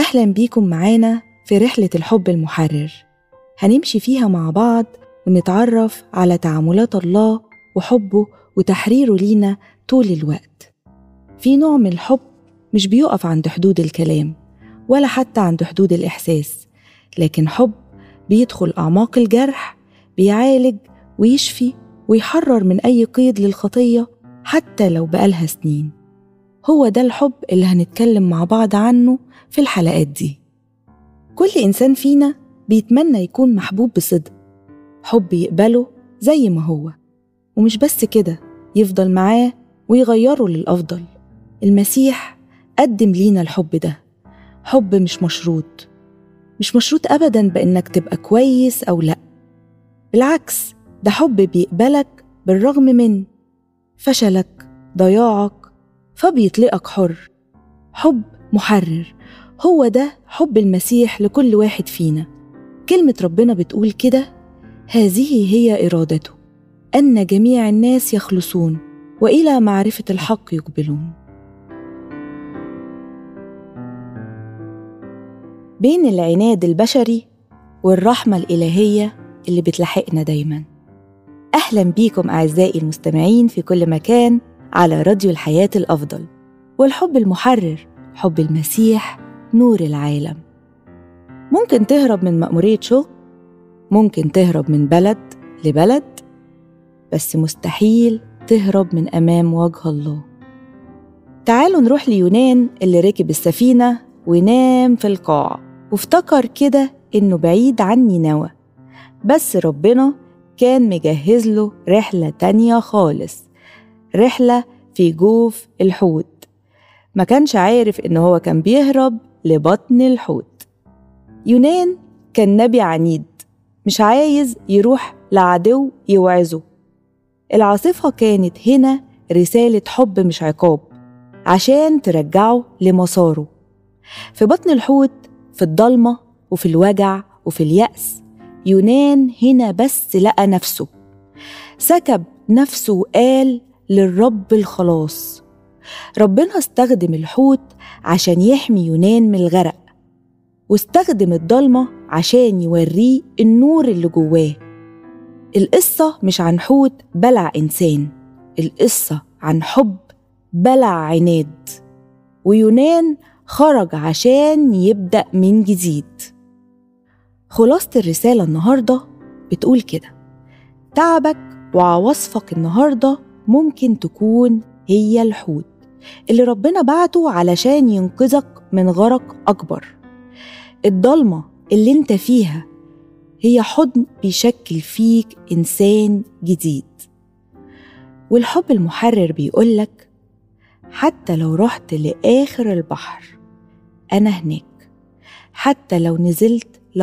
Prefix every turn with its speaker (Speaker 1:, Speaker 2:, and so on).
Speaker 1: أهلا بيكم معانا في رحلة الحب المحرر هنمشي فيها مع بعض ونتعرف على تعاملات الله وحبه وتحريره لينا طول الوقت في نوع من الحب مش بيقف عند حدود الكلام ولا حتى عند حدود الإحساس لكن حب بيدخل أعماق الجرح بيعالج ويشفي ويحرر من أي قيد للخطية حتى لو بقالها سنين هو ده الحب اللي هنتكلم مع بعض عنه في الحلقات دي كل إنسان فينا بيتمنى يكون محبوب بصدق حب يقبله زي ما هو ومش بس كده يفضل معاه ويغيره للأفضل المسيح قدم لينا الحب ده حب مش مشروط مش مشروط أبدا بإنك تبقى كويس أو لأ بالعكس ده حب بيقبلك بالرغم من فشلك ضياعك فبيطلقك حر حب محرر هو ده حب المسيح لكل واحد فينا كلمة ربنا بتقول كده هذه هي إرادته أن جميع الناس يخلصون وإلى معرفة الحق يقبلون بين العناد البشري والرحمة الإلهية اللي بتلاحقنا دايما أهلا بيكم أعزائي المستمعين في كل مكان على راديو الحياة الأفضل والحب المحرر حب المسيح نور العالم ممكن تهرب من مأمورية شغل ممكن تهرب من بلد لبلد بس مستحيل تهرب من أمام وجه الله تعالوا نروح ليونان اللي ركب السفينة ونام في القاع وافتكر كده إنه بعيد عن نينوى بس ربنا كان مجهز له رحلة تانية خالص رحلة في جوف الحوت ما كانش عارف إن هو كان بيهرب لبطن الحوت يونان كان نبي عنيد مش عايز يروح لعدو يوعظه العاصفة كانت هنا رسالة حب مش عقاب عشان ترجعه لمساره في بطن الحوت في الضلمة وفي الوجع وفي اليأس يونان هنا بس لقى نفسه سكب نفسه وقال للرب الخلاص ربنا استخدم الحوت عشان يحمي يونان من الغرق واستخدم الضلمة عشان يوريه النور اللي جواه القصة مش عن حوت بلع إنسان القصة عن حب بلع عناد ويونان خرج عشان يبدأ من جديد خلاصة الرسالة النهاردة بتقول كده تعبك وعواصفك النهاردة ممكن تكون هي الحوت اللي ربنا بعته علشان ينقذك من غرق أكبر الضلمة اللي انت فيها هي حضن بيشكل فيك إنسان جديد والحب المحرر بيقولك حتى لو رحت لآخر البحر أنا هناك حتى لو نزلت